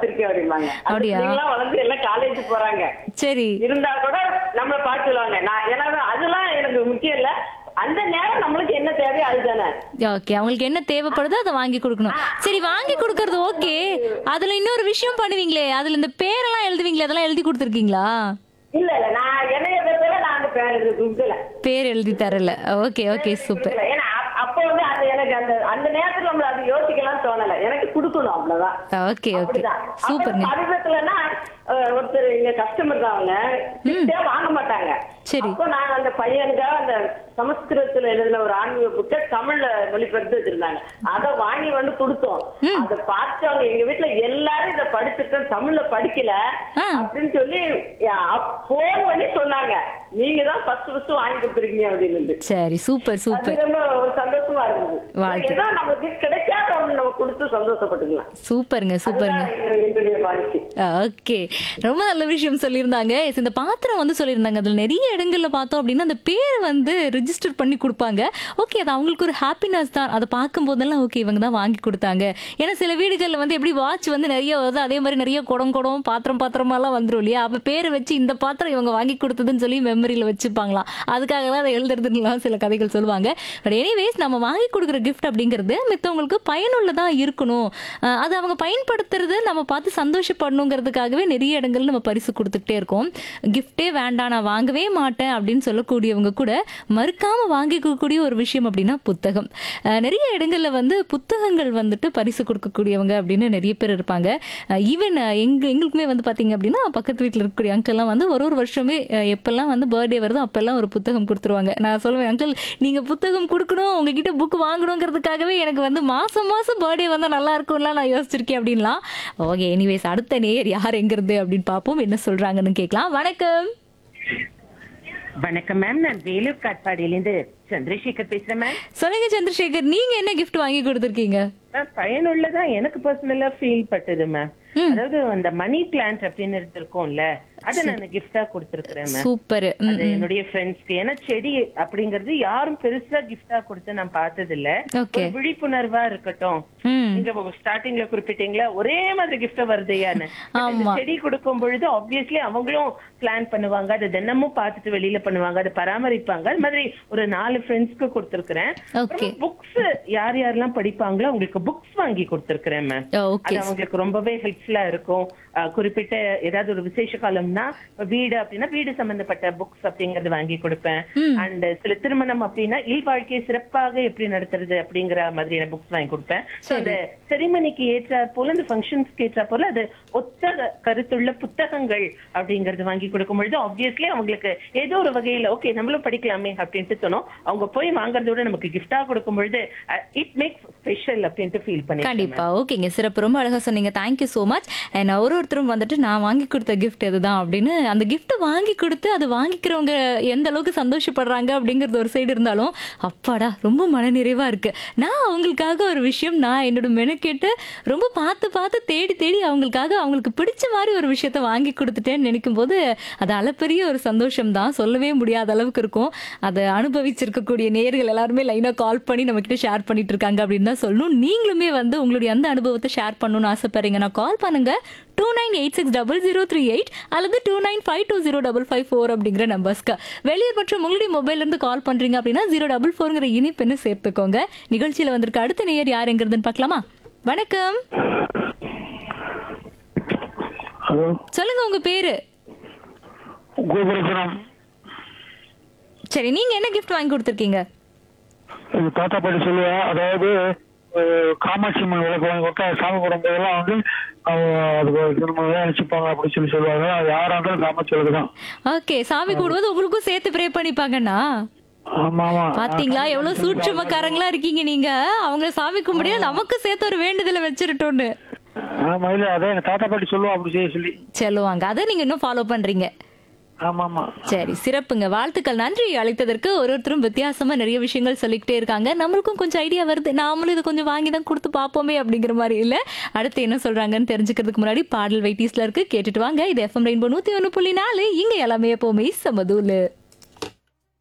வச்சிருக்கேன் அப்படிம்பாங்க அந்த அப்படியா? பிள்ளைங்களாம் வளர்ந்து எல்லாம் காலேஜ் போறாங்க சரி இருந்தா கூட நம்மள பார்த்து சொல்லுவாங்க நான் ஏன்னா அதெல்லாம் எனக்கு முக்கியம் இல்ல அந்த நேரம் நம்மளுக்கு என்ன தேவையோ அதுதானே ஓகே அவங்களுக்கு என்ன தேவைப்படுதோ அதை வாங்கி கொடுக்கணும் சரி வாங்கி கொடுக்கறது ஓகே அதுல இன்னொரு விஷயம் பண்ணுவீங்களே அதுல இந்த பேரெல்லாம் எழுதுவீங்களே அதெல்லாம் எழுதி கொடுத்துருக்கீங்களா இல்ல இல்ல நான் என்னைய பொறுத்தவரை நான் அந்த பேர் கொடுக்கல பேர் எழுதி தரல ஓகே ஓகே சூப்பர் கொடுக்கல. ஏன்னா அப்- அப்ப வந்து அது எனக்கு அந்த அந்த நேரத்துல நம்ம அது யோசிக்கலாம் தோணல எனக்கு கொடுக்கணும் அவ்வளவுதான் ஓகே ஓகே அப்படிதான். சூப்பருங்க அப்புறம் சமீபத்துலன்னா அஹ், ஒருத்தர் எங்க கஸ்டமர் தான் அவங்க கிஃப்டே வாங்க மாட்டாங்க சரி. அப்போ நாங்க அந்த பையனுக்காக அந்த சமஸ்கிருதத்துல எழுதின ஒரு ஆன்மீக புக்கை தமிழ்ல மொழிபெயர்த்து வச்சிருந்தாங்க அத வாங்கி வந்து கொடுத்தோம் அத பார்த்தவங்க எங்க வீட்டுல எல்லாரும் இத படிச்சிருக்கோம் தமிழ்ல படிக்கல ஆ. அப்படின்னு சொல்லி போன் பண்ணி சொன்னாங்க நீங்க தான் ஃபர்ஸ்ட் ஃபர்ஸ்ட் வாங்கி கொடுத்துருக்கீங்க அப்படின்னு சரி சூப்பர் அது சூப்பர் ரொம்ப ஒரு சந்தோஷமா இருந்தது வாழ்த்து. ஏதோ நமக்கு கிடைக்காத ஒண்ணு நம்ம கொடுத்து சந்தோஷப்பட்டுக்கலாம் சூப்பருங்க சூப்பருங்க அதுதான் என்னுடைய வாழ்க்கை ஓகே ரொம்ப நல்ல விஷயம் சொல்லியிருந்தாங்க Yes, இந்த பாத்திரம் வந்து சொல்லியிருந்தாங்க அதில் நிறைய இடங்கள்ல பார்த்தோம் அப்படின்னா அந்த பேரை வந்து ரிஜிஸ்டர் பண்ணி கொடுப்பாங்க ஓகே அது அவங்களுக்கு ஒரு ஹாப்பினஸ் தான் அதை பார்க்கும் போதெல்லாம் ஓகே இவங்க தான் வாங்கி கொடுத்தாங்க ஏன்னா சில வீடுகளில் வந்து எப்படி வாட்ச் வந்து நிறைய வருது அதே மாதிரி நிறைய குடம் குடம் பாத்திரம் பாத்திரமாலாம் வந்துரும் இல்லையா அப்போ பேரை வச்சு இந்த பாத்திரம் இவங்க வாங்கி கொடுத்ததுன்னு சொல்லி மெமரியில் வச்சுப்பாங்களாம் அதுக்காக தான் அதை எழுதுறதுலாம் சில கதைகள் சொல்லுவாங்க பட் எனிவேஸ் நம்ம வாங்கி கொடுக்குற கிஃப்ட் அப்படிங்கிறது மித்தவங்களுக்கு பயனுள்ளதா இருக்கணும் அஹ் அது அவங்க பயன்படுத்துறது நம்ம பார்த்து சந்தோஷப்படணுங்கிறதுக்காகவே நிறைய இடங்கள் நம்ம பரிசு கொடுத்துக்கிட்டே இருக்கோம் கிஃப்டே வேண்டாம் நான் வாங்கவே மாட்டேன் அப்படின்னு சொல்லக்கூடியவங்க கூட மறுக்காம வாங்கிக்கக்கூடிய ஒரு விஷயம் அப்படின்னா புத்தகம் அஹ் நிறைய இடங்கள்ல வந்து புத்தகங்கள் வந்துட்டு பரிசு கொடுக்கக்கூடியவங்க அப்படின்னு நிறைய பேர் இருப்பாங்க ஈவன் எங்க எங்களுக்குமே வந்து பாத்தீங்க அப்படின்னா பக்கத்து வீட்டில் இருக்கக்கூடிய அங்கிள்லாம் வந்து ஒரு ஒரு வருஷமே அஹ் எப்பெல்லாம் வந்து பர்த்டே வருதோ அப்பெல்லாம் ஒரு புத்தகம் கொடுத்துருவாங்க நான் சொல்லுவேன் அங்கிள் நீங்க புத்தகம் கொடுக்கணும் உங்ககிட்ட புக் வாங்கணுங்கிறதுக்காகவே எனக்கு வந்து மாசம் மாசம் பர்த்டே வந்தா நல்லா இருக்கும்லாம் நான் யோசிச்சிருக்கேன் அப்படின்லாம் ஓகே எனிவேஸ் அடுத்த நேயர் யார் எங்கிறது அப்படின்னு பார்ப்போம் என்ன சொல்றாங்கன்னு கேட்கலாம் வணக்கம் வணக்கம் மேம் நான் வேலூர் காட்பாடியிலிருந்து சந்திரசேகர் பேசுறேன் மேம் சொல்லுங்க சந்திரசேகர் நீங்க என்ன gift வாங்கி கொடுத்துருக்கீங்க மேம் பயனுள்ளதா எனக்கு பர்சனலா ஃபீல் பட்டது மேம் அதாவது அந்த மணி பிளான்ட் அப்படின்னு இருக்கும்ல அதை நான் கிஃப்டா கொடுத்திருக்கிறேன் மேம் சூப்பர் அது என்னுடைய ஃப்ரெண்ட்ஸ்க்கு ஏன்னா செடி அப்படிங்கறது யாரும் பெருசா கிஃப்டா கொடுத்து நான் பார்த்தது இல்ல Okay. ஒரு விழிப்புணர்வா இருக்கட்டும் ம் நீங்க ஸ்டார்டிங்ல குறிப்பிட்டீங்களா ஒரே மாதிரி gift வருதையான்னு ஆமா. செடி கொடுக்கும் பொழுது ஆப்வியஸ்லி அவங்களும் பிளான் பண்ணுவாங்க அதை தினமும் பார்த்துட்டு வெளியில பண்ணுவாங்க அதை பராமரிப்பாங்க அது மாதிரி ஒரு நாலு ஃப்ரெண்ட்ஸ்க்கு கொடுத்திருக்கிறேன் Okay. புக்ஸ் யார் யாரெல்லாம் படிப்பாங்களோ அவங்களுக்கு புக்ஸ் வாங்கி கொடுத்திருக்கிறேன் மேம் ஓகே அது அவங்களுக்கு ரொம்பவே ஹெல்ப்ஃபுல்லா இருக்கும் அஹ் குறிப்பிட்ட ஏதாவது ஒரு விசேஷ காலம்னா இப்ப வீடு அப்படின்னா வீடு சம்பந்தப்பட்ட புக்ஸ் அப்படிங்கறது வாங்கி கொடுப்பேன் அண்ட் சில திருமணம் அப்படின்னா இல் வாழ்க்கையை சிறப்பாக எப்படி நடத்துறது அப்படிங்கிற மாதிரியான புக்ஸ் வாங்கி கொடுப்பேன் So, அந்த செரிமனிக்கு ஏற்றாற் போல அந்த ஃபங்க்ஷன்ஸ்க்கு ஏற்றாற் போல அது ஒத்த கருத்துள்ள புத்தகங்கள் அப்படிங்கறது வாங்கி கொடுக்கும் பொழுது ஆப்வியஸ்லி அவங்களுக்கு ஏதோ ஒரு வகையில ஓகே நம்மளும் படிக்கலாமே அப்படின்ட்டு தோணும் அவங்க போய் வாங்குறத விட நமக்கு கிஃப்டா கொடுக்கும் பொழுது இட் மேக்ஸ் ஸ்பெஷல் அப்படின்ட்டு ஃபீல் பண்ணி கண்டிப்பா ஓகேங்க சிறப்பு ரொம்ப அழகா சொன்னீங்க தேங்க்யூ ஸோ மச் அண்ட் ஒரு ஒருத்தரும் வந்துட்டு நான் வாங்கி கொடுத்த கிஃப்ட் இதுதான் அப்படின்னு அந்த கிஃப்ட்டை வாங்கி கொடுத்து அது வாங்கிக்கிறவங்க எந்த அளவுக்கு சந்தோஷப்படுறாங்க அப்படிங்கிறது ஒரு சைடு இருந்தாலும் அப்பாடா ரொம்ப மனநிறைவா இருக்கு நான் அவங்களுக்காக ஒரு விஷயம் நான் என்னோட மெனக்கேட்டு ரொம்ப பார்த்து பார்த்து தேடி தேடி அவங்களுக்காக அவங்களுக்கு பிடிச்ச மாதிரி ஒரு விஷயத்த வாங்கி கொடுத்துட்டேன்னு நினைக்கும் போது அது அளப்பெரிய ஒரு சந்தோஷம் தான் சொல்லவே முடியாத அளவுக்கு இருக்கும் அதை அனுபவிச்சிருக்கக்கூடிய நேர்கள் எல்லாருமே லைனா கால் பண்ணி நம்ம கிட்ட ஷேர் பண்ணிட்டு இருக்காங்க அப்படின்னு தான் சொல்லணும் நீங்களுமே வந்து உங்களுடைய அந்த அனுபவத்தை ஷேர் பண்ணணும்னு ஆசைப்படுறீங்கன்னா கால் பண்ணுங்க two nine eight six double zero three eight அல்லது two nine five two zero double five four அப்படிங்கிற நம்பர்ஸ்க்கு வெளியூர் மற்றும் உங்களுடைய மொபைல்ல இருந்து கால் பண்றீங்க அப்படின்னா ஜீரோ டபுள் ஃபோருங்கிற இனிப்பெண்ணு சேர்த்துக்கோங்க நிகழ்ச்சியில வந்திருக்க அடுத்த நேயர் யாருங்கிறதுன்னு பார்க்கலாமா வணக்கம் ஹலோ சொல்லுங்க உங்க பேரு கோபுரபுரம் சரி நீங்க என்ன கிஃப்ட் வாங்கி கொடுத்துருக்கீங்க எங்க தாத்தா பாட்டி சொல்லுவா அதாவது அஹ், காமாட்சி அம்மன் விளக்கு வாங்கி கொடுத்தா சாமி குடும்பம் வந்து அவங்க அதுக்கு திரும்ப நினைச்சுப்பாங்க அப்படின்னு சொல்லி சொல்லுவாங்க அது யாரா இருந்தாலும் காமாட்சி விளக்கு தான் ஓகே சாமி கூடுவது உங்களுக்கும் சேர்த்து ப்ரே பண்ணிப்பாங்கண்ணா ஆமா ஆமா பாத்தீங்களா எவ்வளவு சூட்சமக்காரங்களா இருக்கீங்க நீங்க அவங்க சாமி கும்பிடியா நமக்கு சேர்த்து ஒரு வேண்டுதலை வச்சிருட்டோன்னு ஆமா இல்ல அதான் எங்க தாத்தா பாட்டி சொல்லுவா அப்படி செய்ய சொல்லி சொல்லுவாங்க அதை நீங்க இன்னும் ஃபாலோ பண்றீங்க ஆமா ஆமா சரி சிறப்புங்க வாழ்த்துக்கள் நன்றி அழைத்ததற்கு ஒரு ஒருத்தரும் வித்தியாசமா நிறைய விஷயங்கள் சொல்லிக்கிட்டே இருக்காங்க நம்மளுக்கும் கொஞ்சம் ஐடியா வருது நாமளும் இது கொஞ்சம் வாங்கி தான் கொடுத்து பார்ப்போமே அப்படிங்கிற மாதிரி இல்ல அடுத்து என்ன சொல்றாங்கன்னு தெரிஞ்சுக்கிறதுக்கு முன்னாடி பாடல் வெயிட்டிஸ்ல இருக்கு கேட்டுட்டு வாங்க இது எஃப்எம் ரெயின்போ நூத்தி ஒண்ணு புள்ளி நாலு இங்க எல்லாமே எப்பவுமே சமதூலு